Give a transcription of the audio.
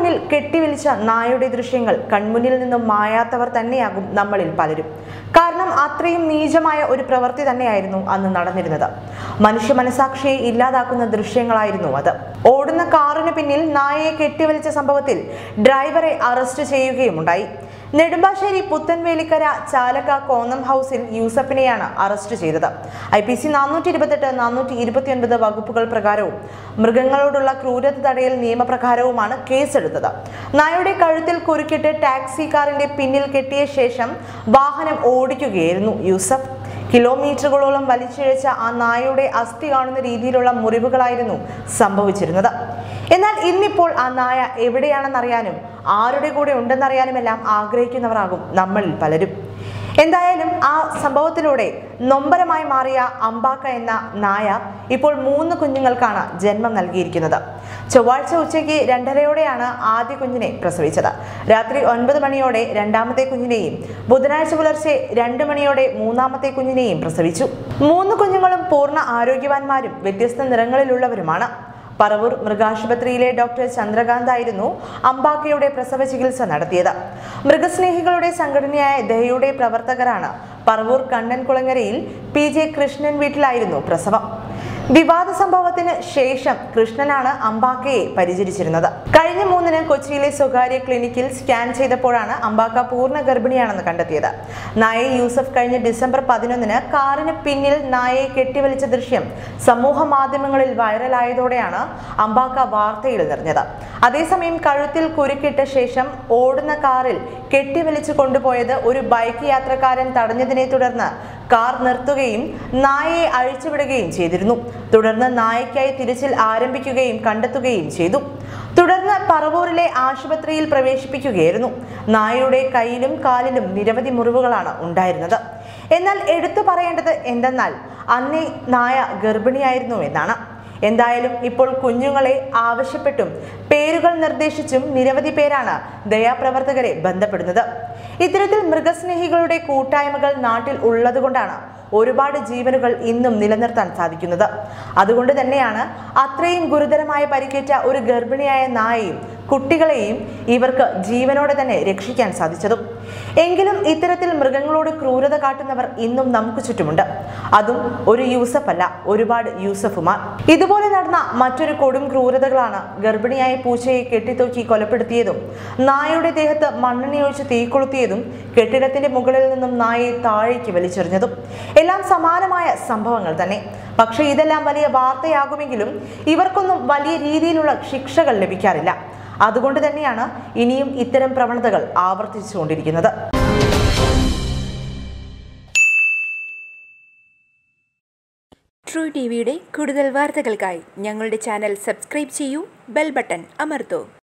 മുന്നിൽ കെട്ടിവലിച്ച നായയുടെ ദൃശ്യങ്ങൾ കൺമുന്നിൽ നിന്നും മായാത്തവർ തന്നെയാകും നമ്മളിൽ പലരും കാരണം അത്രയും നീചമായ ഒരു പ്രവൃത്തി തന്നെയായിരുന്നു അന്ന് നടന്നിരുന്നത് മനുഷ്യ മനസാക്ഷിയെ ഇല്ലാതാക്കുന്ന ദൃശ്യങ്ങളായിരുന്നു അത് ഓടുന്ന കാറിന് പിന്നിൽ നായയെ കെട്ടിവലിച്ച സംഭവത്തിൽ ഡ്രൈവറെ അറസ്റ്റ് ചെയ്യുകയുമുണ്ടായി നെടുമ്പാശ്ശേരി പുത്തൻവേലിക്കര ചാലക്ക കോന്നം ഹൗസിൽ യൂസഫിനെയാണ് അറസ്റ്റ് ചെയ്തത് ഐ പി സി നാനൂറ്റി ഇരുപത്തെട്ട് നാനൂറ്റി ഇരുപത്തിയൊൻപത് വകുപ്പുകൾ പ്രകാരവും മൃഗങ്ങളോടുള്ള ക്രൂരത തടയൽ നിയമപ്രകാരവുമാണ് കേസെടുത്തത് നായയുടെ കഴുത്തിൽ കുരുക്കിട്ട് ടാക്സി കാറിന്റെ പിന്നിൽ കെട്ടിയ ശേഷം വാഹനം ഓടിക്കുകയായിരുന്നു യൂസഫ് കിലോമീറ്ററുകളോളം വലിച്ചിഴച്ച ആ നായയുടെ അസ്ഥി കാണുന്ന രീതിയിലുള്ള മുറിവുകളായിരുന്നു സംഭവിച്ചിരുന്നത് എന്നാൽ ഇന്നിപ്പോൾ ആ നായ എവിടെയാണെന്നറിയാനും ആരുടെ കൂടെ ഉണ്ടെന്നറിയാനുമെല്ലാം ആഗ്രഹിക്കുന്നവരാകും നമ്മളിൽ പലരും എന്തായാലും ആ സംഭവത്തിലൂടെ നൊമ്പരമായി മാറിയ അമ്പാക്ക എന്ന നായ ഇപ്പോൾ മൂന്ന് കുഞ്ഞുങ്ങൾക്കാണ് ജന്മം നൽകിയിരിക്കുന്നത് ചൊവ്വാഴ്ച ഉച്ചയ്ക്ക് രണ്ടരയോടെയാണ് ആദ്യ കുഞ്ഞിനെ പ്രസവിച്ചത് രാത്രി ഒൻപത് മണിയോടെ രണ്ടാമത്തെ കുഞ്ഞിനെയും ബുധനാഴ്ച പുലർച്ചെ രണ്ട് മണിയോടെ മൂന്നാമത്തെ കുഞ്ഞിനെയും പ്രസവിച്ചു മൂന്ന് കുഞ്ഞുങ്ങളും പൂർണ്ണ ആരോഗ്യവാന്മാരും വ്യത്യസ്ത നിറങ്ങളിലുള്ളവരുമാണ് പറവൂർ മൃഗാശുപത്രിയിലെ ഡോക്ടർ ചന്ദ്രകാന്ത് ആയിരുന്നു അമ്പാക്കയുടെ പ്രസവ ചികിത്സ നടത്തിയത് മൃഗസ്നേഹികളുടെ സംഘടനയായ ദയയുടെ പ്രവർത്തകരാണ് പറവൂർ കണ്ണൻകുളങ്ങരയിൽ പി ജെ കൃഷ്ണൻ വീട്ടിലായിരുന്നു പ്രസവം വിവാദ സംഭവത്തിന് ശേഷം കൃഷ്ണനാണ് അമ്പാക്കയെ പരിചരിച്ചിരുന്നത് കഴിഞ്ഞ മൂന്നിന് കൊച്ചിയിലെ സ്വകാര്യ ക്ലിനിക്കിൽ സ്കാൻ ചെയ്തപ്പോഴാണ് അമ്പാക്ക പൂർണ്ണ ഗർഭിണിയാണെന്ന് കണ്ടെത്തിയത് നായയെ യൂസഫ് കഴിഞ്ഞ ഡിസംബർ പതിനൊന്നിന് കാറിന് പിന്നിൽ നായയെ കെട്ടിവലിച്ച ദൃശ്യം സമൂഹ മാധ്യമങ്ങളിൽ വൈറലായതോടെയാണ് അമ്പാക്ക വാർത്തയിൽ നിറഞ്ഞത് അതേസമയം കഴുത്തിൽ കുരുക്കിട്ട ശേഷം ഓടുന്ന കാറിൽ കെട്ടിവലിച്ചു കൊണ്ടുപോയത് ഒരു ബൈക്ക് യാത്രക്കാരൻ തടഞ്ഞതിനെ തുടർന്ന് കാർ നിർത്തുകയും നായയെ അഴിച്ചുവിടുകയും ചെയ്തിരുന്നു തുടർന്ന് നായയ്ക്കായി തിരച്ചിൽ ആരംഭിക്കുകയും കണ്ടെത്തുകയും ചെയ്തു തുടർന്ന് പറവൂരിലെ ആശുപത്രിയിൽ പ്രവേശിപ്പിക്കുകയായിരുന്നു നായയുടെ കയ്യിലും കാലിലും നിരവധി മുറിവുകളാണ് ഉണ്ടായിരുന്നത് എന്നാൽ എടുത്തു പറയേണ്ടത് എന്തെന്നാൽ അന്നേ നായ ഗർഭിണിയായിരുന്നു എന്നാണ് എന്തായാലും ഇപ്പോൾ കുഞ്ഞുങ്ങളെ ആവശ്യപ്പെട്ടും പേരുകൾ നിർദ്ദേശിച്ചും നിരവധി പേരാണ് ദയാപ്രവർത്തകരെ ബന്ധപ്പെടുന്നത് ഇത്തരത്തിൽ മൃഗസ്നേഹികളുടെ കൂട്ടായ്മകൾ നാട്ടിൽ ഉള്ളതുകൊണ്ടാണ് ഒരുപാട് ജീവനുകൾ ഇന്നും നിലനിർത്താൻ സാധിക്കുന്നത് അതുകൊണ്ട് തന്നെയാണ് അത്രയും ഗുരുതരമായ പരിക്കേറ്റ ഒരു ഗർഭിണിയായ നായയും കുട്ടികളെയും ഇവർക്ക് ജീവനോടെ തന്നെ രക്ഷിക്കാൻ സാധിച്ചതും എങ്കിലും ഇത്തരത്തിൽ മൃഗങ്ങളോട് ക്രൂരത കാട്ടുന്നവർ ഇന്നും നമുക്ക് ചുറ്റുമുണ്ട് അതും ഒരു യൂസഫ് അല്ല ഒരുപാട് യൂസഫുമാർ ഇതുപോലെ നടന്ന മറ്റൊരു കൊടും ക്രൂരതകളാണ് ഗർഭിണിയായ പൂച്ചയെ കെട്ടിത്തൂക്കി കൊലപ്പെടുത്തിയതും നായയുടെ ദേഹത്ത് മണ്ണെണ്ണയൊഴിച്ച് തീ കൊളുത്തിയതും കെട്ടിടത്തിന്റെ മുകളിൽ നിന്നും നായയെ താഴേക്ക് വലിച്ചെറിഞ്ഞതും എല്ലാം സമാനമായ സംഭവങ്ങൾ തന്നെ പക്ഷേ ഇതെല്ലാം വലിയ വാർത്തയാകുമെങ്കിലും ഇവർക്കൊന്നും വലിയ രീതിയിലുള്ള ശിക്ഷകൾ ലഭിക്കാറില്ല അതുകൊണ്ട് തന്നെയാണ് ഇനിയും ഇത്തരം പ്രവണതകൾ ആവർത്തിച്ചുകൊണ്ടിരിക്കുന്നത് ട്രൂ ടി വിയുടെ കൂടുതൽ വാർത്തകൾക്കായി ഞങ്ങളുടെ ചാനൽ സബ്സ്ക്രൈബ് ചെയ്യൂ ബെൽ ബട്ടൺ അമർത്തൂ